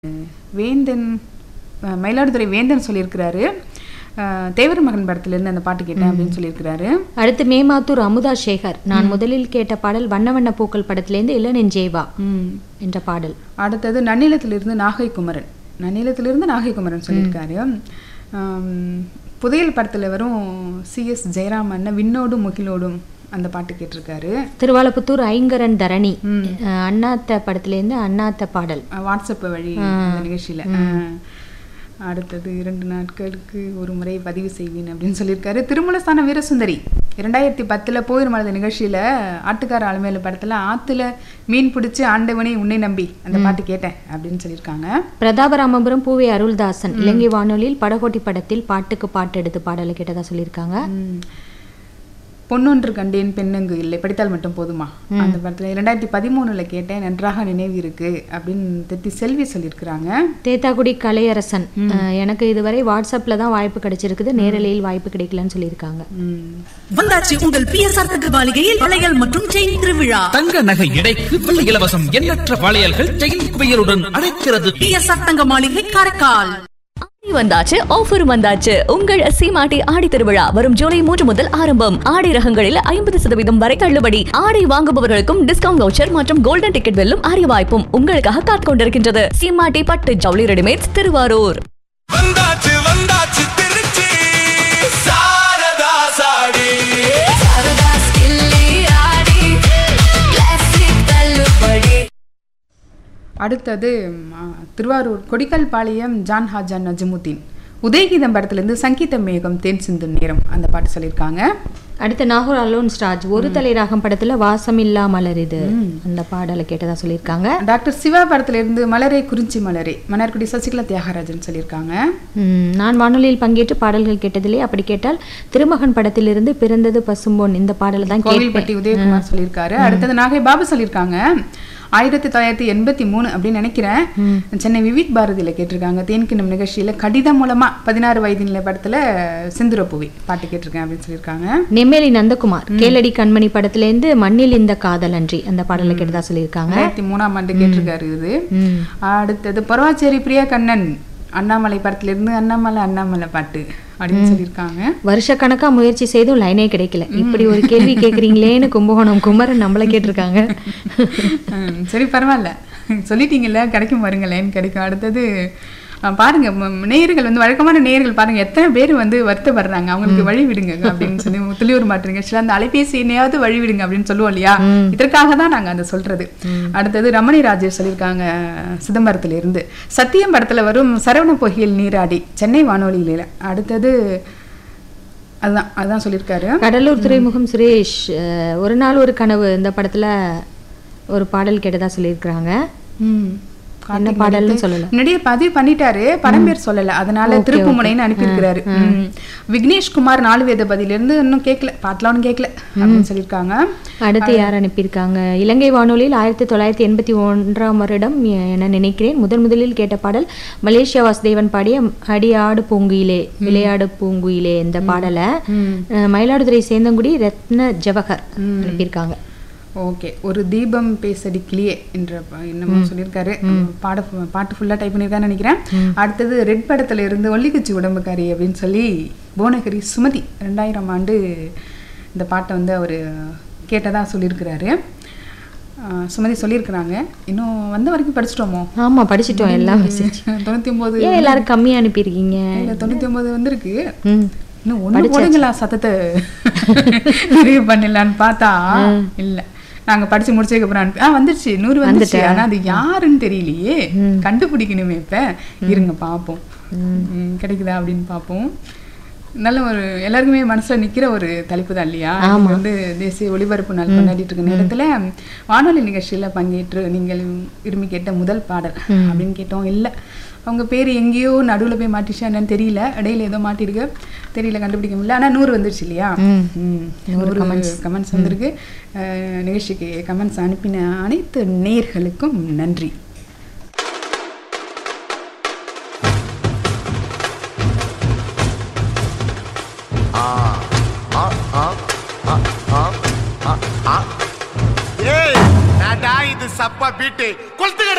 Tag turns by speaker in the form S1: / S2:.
S1: வேந்தன் அஹ், மயிலாடுதுறை வேந்தன் சொல்லியிருக்கிறாரு அஹ், தேவர் மகன் படத்துலேருந்து அந்த பாட்டு கேட்டேன் அப்படின்னு சொல்லியிருக்கிறாரு
S2: அடுத்து மேமாத்தூர் அமுதா சேகர் நான் முதலில் கேட்ட பாடல் வண்ண வண்ண பூக்கள் படத்திலேருந்து இளநெஞ்சேவா
S1: ம்.
S2: என்ற பாடல்
S1: அடுத்தது நன்னிலத்திலிருந்து நாகை குமரன் நன்னிலத்திலிருந்து நாகை குமரன் சொல்லியிருக்காரு ஆம், புதையல் படத்தில் வரும் சிஎஸ் ஜெயராம் அண்ணன் விண்ணோடும் முகிலோடும் அந்த பாட்டு கேட்டிருக்காரு
S2: திருவாலப்புத்தூர் ஐங்கரன் தரணி அஹ், அண்ணாத்த படத்திலேருந்து அண்ணாத்த பாடல்
S1: அஹ், வாட்ஸ்அப் வழி அந்த நிகழ்ச்சியில் அடுத்தது இரண்டு நாட்களுக்கு ஒரு முறை பதிவு செய்வேன் அப்படின்னு சொல்லியிருக்காரு திருமலஸ்தான வீரசுந்தரி இரண்டாயிரத்தி பத்தில் போயிர் மலர் நிகழ்ச்சியில் ஆட்டுக்கார அலமேலு படத்தில் ஆற்றுல மீன் பிடிச்சி ஆண்டவனே உன்னை நம்பி அந்த பாட்டு கேட்டேன் அப்படின்னு சொல்லியிருக்காங்க
S2: பிரதாபராமபுரம் பூவே அருள்தாசன் இலங்கை வானொலியில் படகோட்டி படத்தில் பாட்டுக்கு பாட்டு எடுத்து பாடலை கேட்டதா சொல்லியிருக்காங்க
S1: ம். பொன்னொன்று கண்டேன் பெண்ணங்கு இல்லை படித்தால் மட்டும் போதுமா அந்த படத்தில் இரண்டாயிரத்தி பதிமூணுல கேட்டேன் நன்றாக நினைவு இருக்கு அப்படின்னு தெத்தி செல்வி சொல்லியிருக்கிறாங்க
S2: தேத்தாக்குடி கலையரசன் அஹ், எனக்கு இதுவரை வாட்ஸ்அப்ல தான் வாய்ப்பு கிடைச்சிருக்குது நேரலையில் வாய்ப்பு கிடைக்கலன்னு சொல்லியிருக்காங்க
S1: ம்.
S3: வந்தாச்சு உங்கள் பிஎஸ்ஆர் தகவலிகையில் வளையல் மற்றும் செயின் திருவிழா
S4: தங்க நகை எடைக்கு வெள்ளி இலவசம் எண்ணற்ற வளையல்கள் செயின் குவியலுடன் அழைக்கிறது
S3: பிஎஸ்ஆர் தங்க மாளிகை காரைக்கால்
S5: ஆடி வந்தாச்சு ஆஃபர் வந்தாச்சு உங்கள் சீமாட்டி ஆடி திருவிழா வரும் ஜூலை மூன்று முதல் ஆரம்பம் ஆடை ரகங்களில் ஐம்பது சதவீதம் வரை தள்ளுபடி ஆடை வாங்குபவர்களுக்கும் டிஸ்கவுண்ட் வவுச்சர் மற்றும் கோல்டன் டிக்கெட் வெல்லும் அரிய வாய்ப்பும் உங்களுக்காக காத்துக் கொண்டிருக்கின்றது சீமாட்டி பட்டு ஜவுளி ரெடிமேட்ஸ் திருவாரூர்
S6: வந்தாச்சு வந்தாச்சு திருச்சி சாரதா சாடி
S1: அடுத்தது ம், ஆ, திருவாரூர் கொடிக்கல் பாளையம் ஜான் ஹாஜான் நஜமுத்தீன் உதயகீதம் படத்துலேருந்து சங்கீத மேகம் தேன் சிந்து நேரம் அந்த பாட்டு சொல்லியிருக்காங்க
S2: அடுத்து நாகூர் அலோன்ஸ் ராஜ் ஒரு தலை ராகம் படத்துல வாசமில்லா மலர் இது அந்த பாடலை கேட்டதா சொல்லியிருக்காங்க
S1: டாக்டர் சிவா படத்துலேருந்து மலரே குறிஞ்சி மலரே மன்னார்குடி சசிகலா தியாகராஜன் சொல்லியிருக்காங்க
S2: ம், நான் வானொலியில் பங்கேற்று பாடல்கள் கேட்டதிலே அப்படி கேட்டால் திருமகன் படத்திலிருந்து பிறந்தது பசும்பொன் இந்த பாடலை தான் கேட்பேன்
S1: கோவில்பட்டி உதயகுமார் சொல்லியிருக்காரு அடுத்தது நாகை பாபு சொல்லியிருக்காங்க ஆயிரத்தி தொள்ளாயிரத்தி எண்பத்தி மூணு அப்படின்னு நினைக்கிறேன் சென்னை விவிக் பாரதியில கேட்டிருக்காங்க தேன்கிண்ணம் நிகழ்ச்சியில கடிதம் மூலமா பதினாறு வயது நிலை படத்துல சிந்துரப்புவி பாட்டு கேட்டிருக்கேன் அப்படின்னு சொல்லியிருக்காங்க
S2: நெம்மேலி நந்தகுமார் கேளடி கண்மணி படத்திலேருந்து மண்ணில் இந்த காதல் அன்றி அந்த பாடலை கேட்டதா சொல்லியிருக்காங்க
S1: ரெண்டாயிரத்தி மூணாம் ஆண்டு கேட்டிருக்காரு இது
S2: ம்.
S1: அடுத்தது பரவாச்சேரி பிரியா கண்ணன் அண்ணாமலை படத்துல இருந்து அண்ணாமலை அண்ணாமலை பாட்டு அப்படின்னு சொல்லியிருக்காங்க
S2: வருஷக்கணக்கா முயற்சி செய்தும் லைனே கிடைக்கல இப்படி ஒரு கேள்வி கேக்குறீங்களேன்னு கும்பகோணம் குமரன் நம்மள கேட்டிருக்காங்க
S1: ம், சரி பரவாயில்ல சொல்லிட்டீங்கல்ல கிடைக்கும் பாருங்களேன் கிடைக்கும் அடுத்தது அஹ், பாருங்க ம- நேயர்கள் வந்து வழக்கமான நேயர்கள் பாருங்க எத்தனை பேர் வந்து வருத்தப்படுறாங்க அவங்களுக்கு வழி விடுங்க அப்படின்னு சொல்லி துளியூர் மாற்று நிகழ்ச்சியில் அந்த அலைபேசி எண்ணையாவது வழி விடுங்க அப்படின்னு சொல்லுவோம் இல்லையா இதற்காக தான் நாங்க அந்த சொல்றது அடுத்தது ரமணி ராஜேஷ் சொல்லியிருக்காங்க சிதம்பரத்துல இருந்து சத்தியம் படத்துல வரும் சரவண பொகியில் நீராடி சென்னை வானொலியில அடுத்தது அதுதான் அதுதான் சொல்லியிருக்காரு
S2: கடலூர் துறைமுகம் சுரேஷ் அஹ், ஒரு நாள் ஒரு கனவு இந்த படத்துல ஒரு பாடல் கேட்டதா சொல்லியிருக்கிறாங்க
S1: ம்.
S2: என்ன பாடல்னு சொல்லல
S1: முன்னாடியே பதிவு பண்ணிட்டாரு படம் பேர் சொல்லல அதனால திருப்புமுனைன்னு அனுப்பியிருக்கிறாரு ம். விக்னேஷ் குமார் நாலு வேத பதிலிருந்து இன்னும் கேட்கல பாட்டெல்லாம் ஒன்றும் கேட்கல அப்படின்னு சொல்லியிருக்காங்க
S2: அடுத்து யார் அனுப்பியிருக்காங்க இலங்கை வானொலியில் ஆயிரத்தி தொள்ளாயிரத்தி எண்பத்தி ஒன்றாம் வருடம் என நினைக்கிறேன் முதன் முதலில் கேட்ட பாடல் மலேசியா வாசுதேவன் பாடிய அடியாடு பூங்குயிலே விளையாடு பூங்குயிலே இந்த பாடலை அஹ், மயிலாடுதுறை சேந்தங்குடி ரத்ன ஜவஹர் அனுப்பியிருக்காங்க
S1: ஓகே ஒரு தீபம் பேசடிக்கலையே என்ற ப- என்னமோ சொல்லியிருக்காரு பாட பாட்டு ஃபுல்லா டைப் பண்ணியிருக்கான்னு நினைக்கிறேன் அடுத்தது ரெட் படத்துல இருந்து ஒல்லிக்குச்சி உடம்புக்காரி அப்படின்னு சொல்லி புவனகிரி சுமதி ரெண்டாயிரம் ஆண்டு இந்த பாட்டை வந்து அவர் கேட்டதா சொல்லியிருக்கிறாரு ஆஹ் சுமதி சொல்லியிருக்கிறாங்க இன்னும் வந்த வரைக்கும் படிச்சிட்டோமோ
S2: ஆமா படிச்சிட்டோம் எல்லாம் மெசேஜ்
S1: தொண்ணூத்தி ஒன்பது
S2: ஏன் எல்லாரும் கம்மியா அனுப்பியிருக்கீங்க
S1: இல்ல தொண்ணூத்தி ஒன்பது வந்திருக்கு
S2: ம்
S1: இன்னும் ஒண்ணு போடுங்களா சத்தத்தை நிறைவு பண்ணிடலான்னு பார்த்தா இல்ல நாங்க படிச்சு முடிச்சதுக்கு அப்புறம் அனுப்பி- ஆ வந்துருச்சு நூறு வந்துருச்சு ஆனா அது யாருன்னு தெரியலையே கண்டுபிடிக்கணுமே இப்ப இருங்க பாப்போம் ம், கிடைக்குதா அப்படின்னு பாப்போம் நல்ல ஒரு எல்லாருக்குமே மனசுல நிக்கிற ஒரு தலைப்பு தான் இல்லையா இது வந்து தேசிய ஒளிபரப்பு நாள் கொண்டாடிட்டு இருக்க நேரத்துல வானொலி நிகழ்ச்சியில பங்கேற்று நீங்கள் விரும்பி கேட்ட முதல் பாடல் அப்படின்னு கேட்டோம் இல்ல அவங்க பேர் எங்கேயோ நடுவுல போய் மாட்டிச்சா என்னன்னு தெரியல இடையில ஏதோ மாட்டிருக்கு தெரியல கண்டுபிடிக்க முடியல ஆனா நூறு வந்துருச்சு இல்லையா ம். நூறு கமெண்ட்ஸ் வந்திருக்கு அஹ், நிகழ்ச்சிக்கு கமெண்ட்ஸ் அனுப்பின அனைத்து நேயர்களுக்கும் நன்றி
S6: ஏய் நாடா இது சப்பா பீட்டு கொளுத்துக்கடா